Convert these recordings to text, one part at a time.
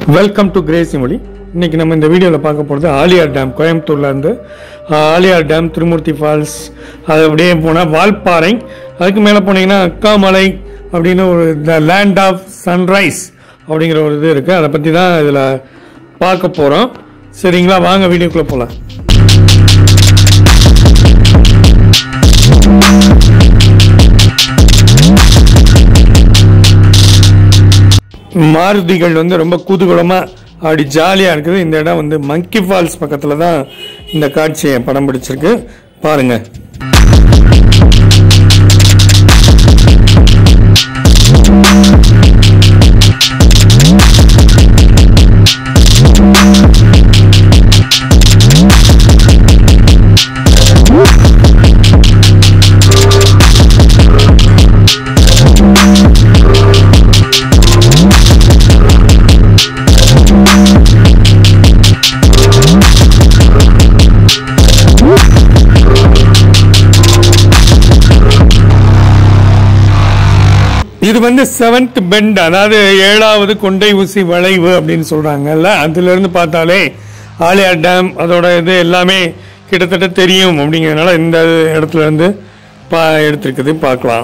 welcome to Crazy மொழி இன்னைக்கு நம்ம இந்த வீடியோவில் பார்க்க போகிறது ஆலியார் டேம் கோயம்புத்தூர்ல இருந்து ஆஹ், ஆலியார் டேம் திருமூர்த்தி ஃபால்ஸ் அது அப்படியே போனால் வால்பாறை அதுக்கு மேலே போனீங்கன்னா அக்காமலை அப்படின்னு ஒரு த லேண்ட் ஆஃப் சன்ரைஸ் அப்படிங்கிற ஒரு இது இருக்குது அதை பற்றி தான் இதில் பார்க்க போகிறோம் சரிங்களா வாங்க வீடியோக்குள்ளே போகலாம் மாருதிகள் வந்து ரொம்ப குதூகலமாக அப்படி ஜாலியாக இருக்குது இந்த இடம் வந்து மங்கி ஃபால்ஸ் பக்கத்தில் தான் இந்த காட்சியை படம் பிடிச்சிருக்கு பாருங்க இது வந்து செவன்த் பெண்ட் அதாவது ஏழாவது கொண்டை ஊசி வளைவு அப்படின்னு சொல்றாங்கல்ல அதுல இருந்து பார்த்தாலே ஆலியார் டேம் அதோட இது எல்லாமே கிட்டத்தட்ட தெரியும் அப்படிங்கிறதுனால இந்த இடத்துல இருந்து பா எடுத்திருக்குது பார்க்கலாம்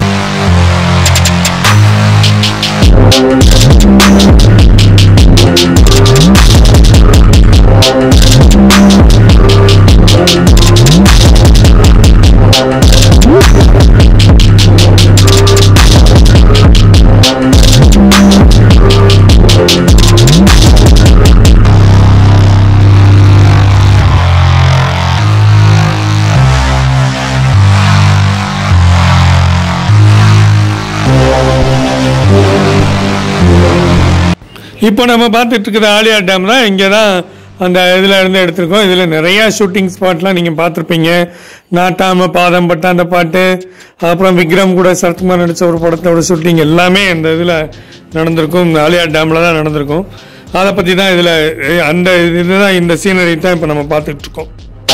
இப்போ நம்ம பார்த்துட்டு இருக்கிற ஆலியார் டேம் தான் இங்கே தான் அந்த இதில் இருந்து எடுத்திருக்கோம் இதில் நிறையா ஷூட்டிங் ஸ்பாட்லாம் நீங்கள் பார்த்துருப்பீங்க நாட்டாம பாதம் பட்ட அந்த பாட்டு அப்புறம் விக்ரம் கூட சரத்குமார் நடித்த ஒரு படத்தோட ஷூட்டிங் எல்லாமே அந்த இதில் நடந்திருக்கும் இந்த ஆலியார் டேமில் தான் நடந்திருக்கும் அதை பற்றி தான் இதில் அந்த இதுதான் இந்த சீனரி தான் இப்போ நம்ம பார்த்துட்டு இருக்கோம்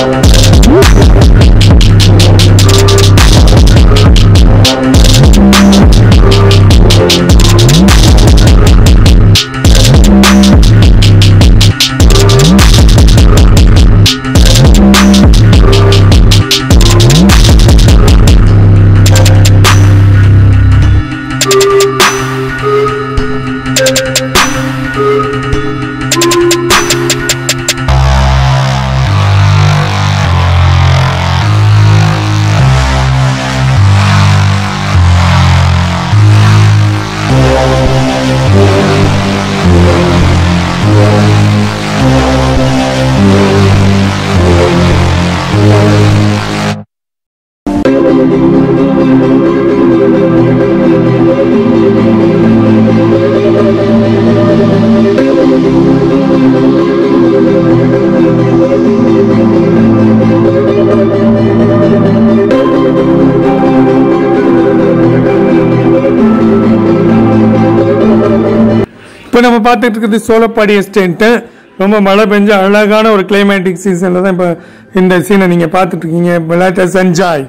இப்போ நம்ம பார்த்துட்டு இருக்கிறது சோலப்பாடி எஸ்டேட்டு ரொம்ப மழை பெஞ்ச அழகான ஒரு கிளைமேட்டிக் சீசனில் தான் இப்போ இந்த சீனை நீங்கள் பார்த்துட்டு இருக்கீங்க விளையாட்ட என்ஜாய்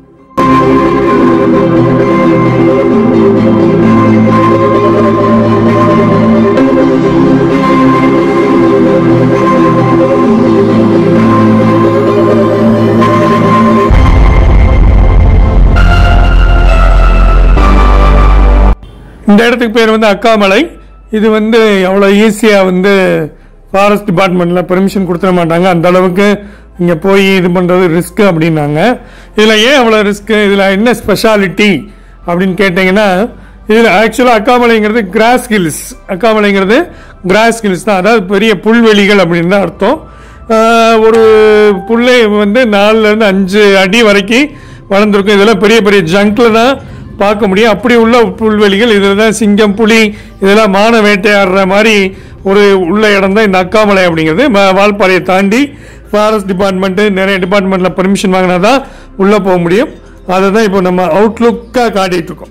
இந்த இடத்துக்கு பேர் வந்து அக்காமலை இது வந்து அவ்வளோ ஈஸியாக வந்து ஃபாரஸ்ட் டிபார்ட்மெண்ட்டில் பெர்மிஷன் கொடுத்துட மாட்டாங்க அந்த அளவுக்கு இங்கே போய் இது பண்ணுறது ரிஸ்க் அப்படின்னாங்க இதில் ஏன் அவ்வளோ ரிஸ்க் இதில் என்ன ஸ்பெஷாலிட்டி அப்படின்னு கேட்டிங்கன்னா இதில் ஆக்சுவலாக அக்காமலைங்கிறது கிராஸ் ஹில்ஸ் அக்காமலைங்கிறது கிராஸ் ஹில்ஸ் தான் அதாவது பெரிய புல்வெளிகள் அப்படின்னு தான் அர்த்தம் ஆஹ் ஒரு புல்லை வந்து நாலுலேருந்து அஞ்சு அடி வரைக்கும் வளர்ந்துருக்கும் இதெல்லாம் பெரிய பெரிய ஜங்கில் தான் பார்க்க முடியும் அப்படி உள்ள புல்வெளிகள் இதில் தான் சிங்கம் புலி இதெல்லாம் மான வேட்டையாடுற மாதிரி ஒரு உள்ள இடம் தான் இந்த அக்காமலை அப்படிங்கிறது ம- வால்பாறையை தாண்டி ஃபாரஸ்ட் டிபார்ட்மெண்ட்டு நிறைய டிபார்ட்மெண்ட்டில் பெர்மிஷன் வாங்கினா தான் உள்ளே போக முடியும் அதை தான் இப்போ நம்ம அவுட்லுக்காக காட்டிகிட்டு இருக்கோம்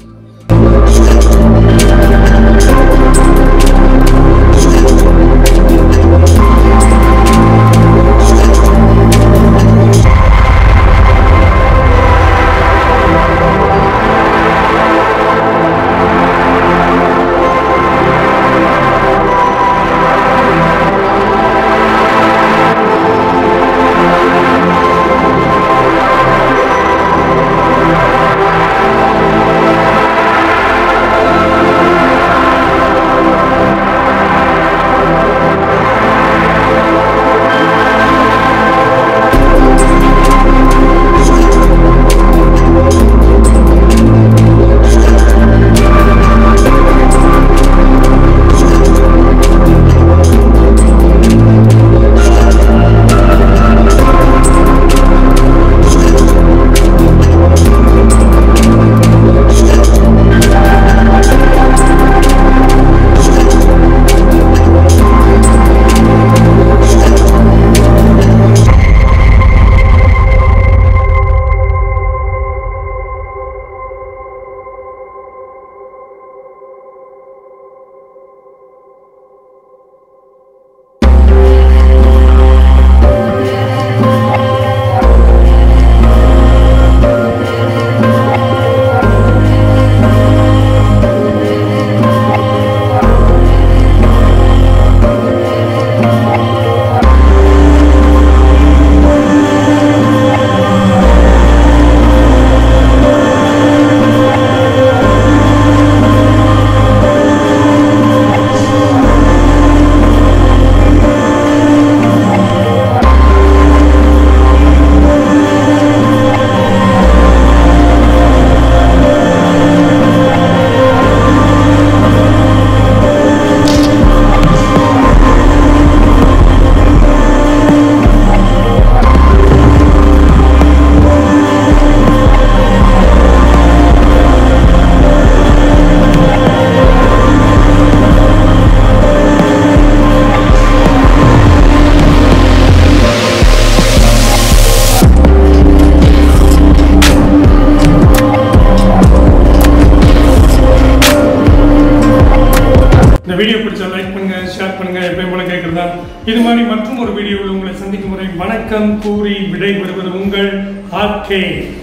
இந்த வீடியோ பிடிச்சா லைக் பண்ணுங்க ஷேர் பண்ணுங்க எப்பயும் போல கேட்கறதா இது மாதிரி மற்றும் ஒரு வீடியோவில் உங்களை சந்திக்கும் முறை வணக்கம் கூறி விடைபெறுவது உங்கள் ஆர்கே